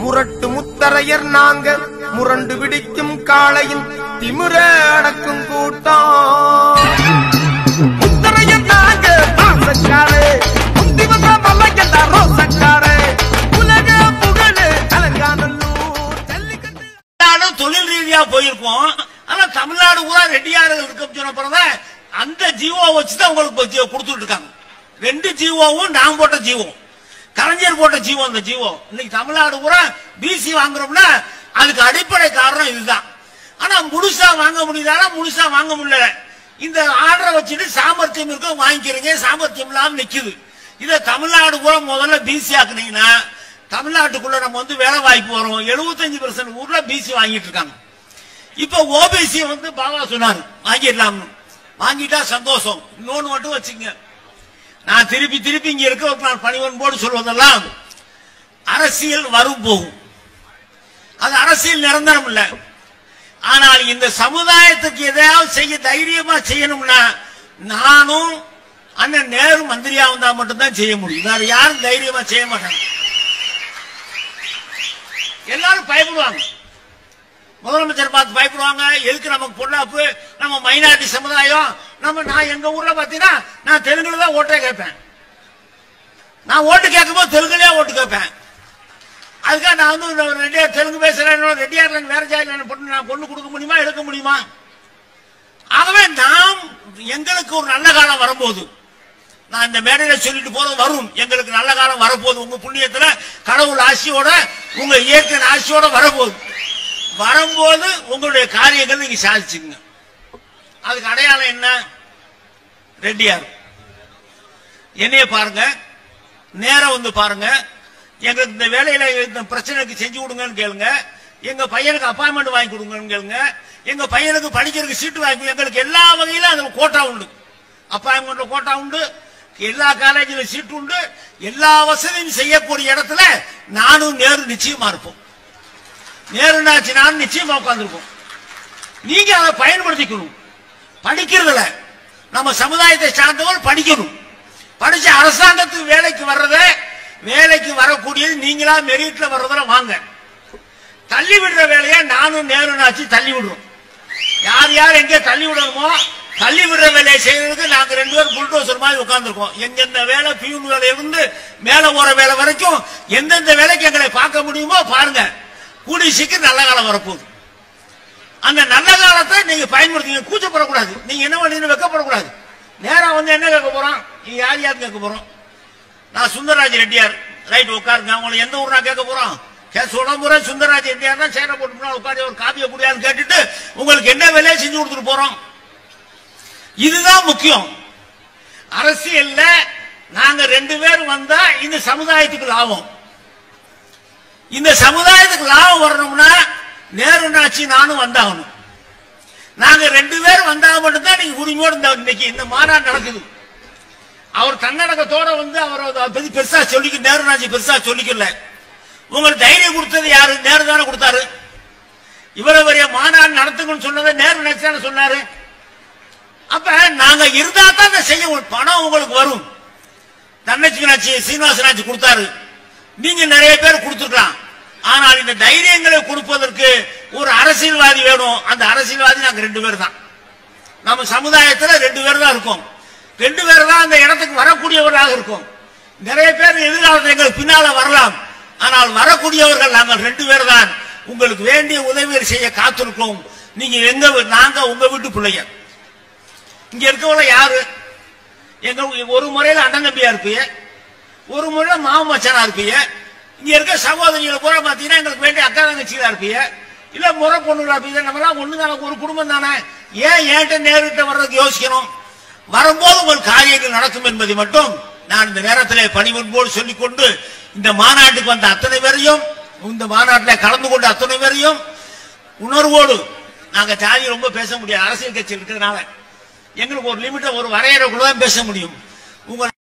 முரட்டு முத்தரையர் நாங்க முரண்டு பிடிக்கும் காளையின் திமிர அடக்கும் கூட்டம் முத்தரையர் நாங்க பாசக்காரே முத்தி வந்த மல்லையண்டா ரோசக்காரே உலக புகழு அலங்காநல்லூர் ஜல்லிக்கட்டு நானும் தொழில் ரீதியா போயிருக்கோம் ஆனா தமிழ்நாடு பூரா ரெட்டியார்கள் இருக்க சொன்ன பிறகுதான் அந்த ஜீவோ வச்சுதான் உங்களுக்கு இப்ப ஜீவோ கொடுத்துட்டு இருக்காங்க ரெண்டு ஜீவோவும் நான் போட்ட ஜீவோ கலைஞர் போட்ட ஜீவோ இந்த ஜீவோ இன்னைக்கு தமிழ்நாடு பூரா பிசி வாங்குறோம்னா அதுக்கு அடிப்படை காரணம் இதுதான் ஆனா முழுசா வாங்க முடியுதானா முழுசா வாங்க முடியல இந்த ஆர்டரை வச்சுட்டு சாமர்த்தியம் இருக்க வாங்கிக்கிறீங்க சாமர்த்தியம் இல்லாம நிக்குது இதை தமிழ்நாடு பூரா முதல்ல பிசி ஆக்குனீங்கன்னா தமிழ்நாட்டுக்குள்ள நம்ம வந்து வேலை வாய்ப்பு வரும் 75% பெர்சன்ட் ஊர்ல பிசி வாங்கிட்டு இருக்காங்க இப்ப ஓபிசி வந்து பாபா சொன்னாரு வாங்கிடலாம் வாங்கிட்டா சந்தோஷம் இன்னொன்னு மட்டும் வச்சுங்க நான் திருப்பி திருப்பி இங்க இருக்க நான் பணிவன்போடு சொல்வதெல்லாம் அரசியல் வரும் போகும் அது அரசியல் நிரந்தரம் இல்ல ஆனால் இந்த சமுதாயத்துக்கு எதையாவது செய்ய தைரியமா செய்யணும்னா நானும் அண்ணன் நேரு மந்திரியா வந்தா மட்டும்தான் செய்ய முடியும் வேற யாரும் தைரியமா செய்ய மாட்டாங்க எல்லாரும் பயப்படுவாங்க முதலமைச்சர் பார்த்து பயப்படுவாங்க எதுக்கு நமக்கு பொண்ணாப்பு நம்ம மைனாரிட்டி சமுதாயம் நம்ம நான் எங்க ஊர்ல பாத்தீங்கன்னா நான் தெலுங்குல தான் ஓட்டே கேட்பேன் நான் ஓட்டு கேட்கும்போது தெலுங்குலயே ஓட்டு கேட்பேன் அதுக்காக நான் வந்து இந்த ரெட்டியார் தெலுங்கு பேசுறேன் ரெட்டியார் வேற ஜாதியில் பொண்ணு நான் பொண்ணு கொடுக்க முடியுமா எடுக்க முடியுமா ஆகவே நாம் எங்களுக்கு ஒரு நல்ல காலம் வரும்போது நான் இந்த மேடையில சொல்லிட்டு போறது வரும் எங்களுக்கு நல்ல காலம் வரப்போகுது உங்க புண்ணியத்துல கடவுள் ஆசியோட உங்க இயற்கை ஆசியோட வரப்போகுது வரும்போது உங்களுடைய காரியங்கள் நீங்க சாதிச்சுங்க அதுக்கு அடையாளம் என்ன ரெட்டியார் என்னைய பாருங்க நேரம் வந்து பாருங்க எங்களுக்கு இந்த வேலையில இந்த பிரச்சனைக்கு செஞ்சு கொடுங்கன்னு கேளுங்க எங்க பையனுக்கு அப்பாயின்மெண்ட் வாங்கி கொடுங்கன்னு கேளுங்க எங்க பையனுக்கு படிக்கிறதுக்கு சீட்டு வாங்கி எங்களுக்கு எல்லா வகையிலும் அது கோட்டா உண்டு அப்பாயின்மெண்ட்ல கோட்டா உண்டு எல்லா காலேஜிலும் சீட்டு உண்டு எல்லா வசதியும் செய்யக்கூடிய இடத்துல நானும் நேரு நிச்சயமா இருப்போம் நேருனாச்சு நான் நிச்சயமா உட்கார்ந்துருப்போம் நீங்க அதை பயன்படுத்திக்கணும் படிக்கிறதுல நம்ம சமுதாயத்தை சார்ந்தவர் படிக்கணும் படிச்சு அரசாங்கத்துக்கு வேலைக்கு வர்றத வேலைக்கு வரக்கூடியது நீங்களா மெரிட்ல வர்றதுல வாங்க தள்ளி விடுற வேலையை நானும் நேருனாச்சு தள்ளி விடுறோம் யார் யார் எங்கே தள்ளி விடணுமோ தள்ளி விடுற வேலையை செய்யறதுக்கு நாங்க ரெண்டு பேரும் புல்டோசர் மாதிரி உட்கார்ந்துருக்கோம் எந்தெந்த வேலை பியூன் வேலையில இருந்து மேல போற வேலை வரைக்கும் எந்தெந்த வேலைக்கு எங்களை பார்க்க முடியுமோ பாருங்க கூடி சீக்கிரம் நல்ல காலம் வரப்போகுது அந்த நல்ல காலத்தை நீங்க பயன்படுத்திங்க கூச்சப்படக்கூடாது நீங்க என்ன பண்ணி வெக்கப்படக்கூடாது நேரா வந்து என்ன கேட்க போறோம் நீங்க யார் யார் கேட்க போறோம் நான் சுந்தரராஜ் ரெட்டியார் ரைட் உட்காருங்க உங்களை எந்த ஊர் நான் கேட்க போறோம் உடம்புற சுந்தரராஜ் ரெட்டியார் தான் சேர போட்டு முன்னாடி உட்காந்து ஒரு காப்பியை குடியான்னு கேட்டுட்டு உங்களுக்கு என்ன வேலையை செஞ்சு கொடுத்துட்டு போறோம் இதுதான் முக்கியம் அரசியல்ல நாங்க ரெண்டு பேரும் வந்தா இந்த சமுதாயத்துக்கு லாபம் இந்த சமுதாயத்துக்கு லாபம் வரணும்னா நேரு நாச்சி நானும் வந்தாகணும் நாங்க ரெண்டு பேரும் வந்தா மட்டும்தான் நீங்க உரிமையோடு இந்த இன்னைக்கு இந்த மாநாடு நடக்குது அவர் தன்னடக்கத்தோட வந்து அவர் அதை பத்தி பெருசா சொல்லிக்க நேரு நாச்சி பெருசா சொல்லிக்கல உங்களுக்கு தைரியம் கொடுத்தது யாரு நேரு தானே கொடுத்தாரு இவ்வளவு பெரிய மாநாடு நடத்துங்கன்னு சொன்னதை நேரு நாச்சி தானே சொன்னாரு அப்ப நாங்க இருந்தா தான் அதை செய்ய முடியும். பணம் உங்களுக்கு வரும் தன்னச்சி நாச்சி சீனிவாச நாச்சி கொடுத்தாரு நீங்க நிறைய பேர் கொடுத்துருக்கலாம் ஆனால் இந்த தைரியங்களை கொடுப்பதற்கு ஒரு அரசியல்வாதி வேணும் அந்த அரசியல்வாதி நாங்க ரெண்டு பேர் தான் நம்ம சமுதாயத்துல ரெண்டு பேர் தான் இருக்கோம் ரெண்டு பேர் தான் அந்த இடத்துக்கு வரக்கூடியவர்களாக இருக்கும் நிறைய பேர் எதிர்காலத்தில் எங்களுக்கு பின்னால வரலாம் ஆனால் வரக்கூடியவர்கள் நாங்கள் ரெண்டு பேர் தான் உங்களுக்கு வேண்டிய உதவிகள் செய்ய காத்திருக்கோம் நீங்க எங்க வீ- நாங்க உங்க வீட்டு பிள்ளைங்க இங்க இருக்கவங்க யாரு எங்க ஒரு முறையில அண்ணன் தம்பியா இருப்பீங்க ஒரு முறையில மாமன் மச்சானா இருப்பீங்க இங்க இருக்க சகோதரிகளை பூரா பாத்தீங்கன்னா எங்களுக்கு வேண்டிய அக்கா தங்கச்சிகளா இருப்பீங்க இல்ல முறை பொண்ணுகளா இருப்பீங்க நம்ம எல்லாம் ஒண்ணு தானே ஒரு குடும்பம் தானே ஏன் ஏன்ட்ட நேரிட்ட வர்றதுக்கு யோசிக்கணும் வரும்போது உங்கள் காரியங்கள் நடக்கும் என்பதை மட்டும் நான் இந்த நேரத்திலே பணிவன்போடு சொல்லிக்கொண்டு இந்த மாநாட்டுக்கு வந்த அத்தனை பேரையும் இந்த மாநாட்டில் கலந்து கொண்ட அத்தனை பேரையும் உணர்வோடு நாங்க ஜாதி ரொம்ப பேச முடியாது அரசியல் கட்சி இருக்கிறதுனால எங்களுக்கு ஒரு லிமிட்ட ஒரு வரையறைக்குள்ள தான் பேச முடியும் உங்க